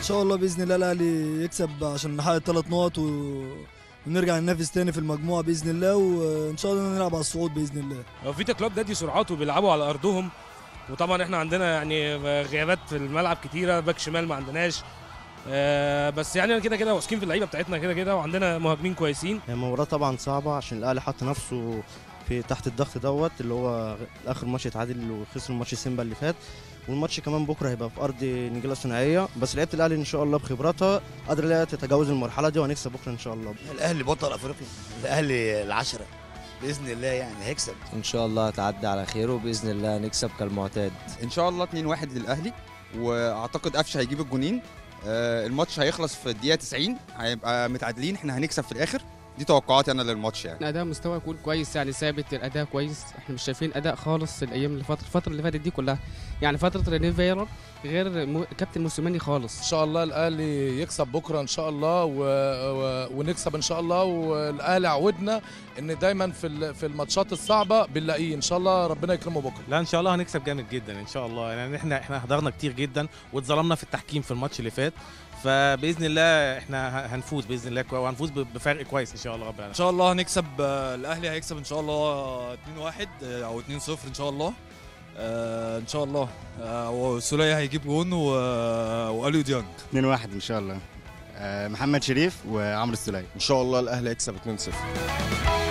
شاء الله باذن الله الاهلي يكسب عشان نحقق ثلاث نقط و... ونرجع ننافس تاني في المجموعه باذن الله وان شاء الله نلعب على الصعود باذن الله هو فيتا كلوب نادي سرعات وبيلعبوا على ارضهم وطبعا احنا عندنا يعني غيابات في الملعب كتيره باك شمال ما عندناش آه، بس يعني كده كده واثقين في اللعيبه بتاعتنا كده كده وعندنا مهاجمين كويسين هي مباراة طبعا صعبة عشان الأهلي حط نفسه في تحت الضغط دوت اللي هو آخر ماتش اتعادل وخسر ماتش سيمبا اللي فات والماتش كمان بكرة هيبقى في أرض نجيلة صناعية بس لعيبة الأهلي إن شاء الله بخبراتها قادرة لا تتجاوز المرحلة دي وهنكسب بكرة إن شاء الله الاهلي بطل افريقيا الاهلي العشره باذن الله يعني هيكسب ان شاء الله تعدي على خير وباذن الله نكسب كالمعتاد ان شاء الله 2-1 للاهلي واعتقد قفشه هيجيب الجونين آه، الماتش هيخلص في الدقيقه 90 هيبقى متعادلين احنا هنكسب في الاخر دي توقعاتي انا للماتش يعني اداء مستوى يكون كويس يعني ثابت الاداء كويس احنا مش شايفين اداء خالص الايام اللي فاتت الفتره اللي فاتت دي كلها يعني فتره ريني فيرا غير مو... كابتن موسيماني خالص ان شاء الله الاهلي يكسب بكره ان شاء الله و... و... ونكسب ان شاء الله والاهلي عودنا ان دايما في ال- في الماتشات الصعبه بنلاقيه ان شاء الله ربنا يكرمه بكره لا ان شاء الله هنكسب جامد جدا ان شاء الله يعني احنا احنا حضرنا كتير جدا واتظلمنا في التحكيم في الماتش اللي فات فباذن الله احنا ه- هنفوز باذن الله كوي- وهنفوز ب- بفرق كويس ان شاء الله رب العالمين ان شاء الله هنكسب آه، الاهلي هيكسب ان شاء الله 2-1 آه، او 2-0 ان شاء الله آه، ان شاء الله آه، وسولية هيجيب جون و- واليو ديانج 2-1 ان شاء الله آه، محمد شريف وعمرو السولية ان شاء الله الاهلي يكسب 2-0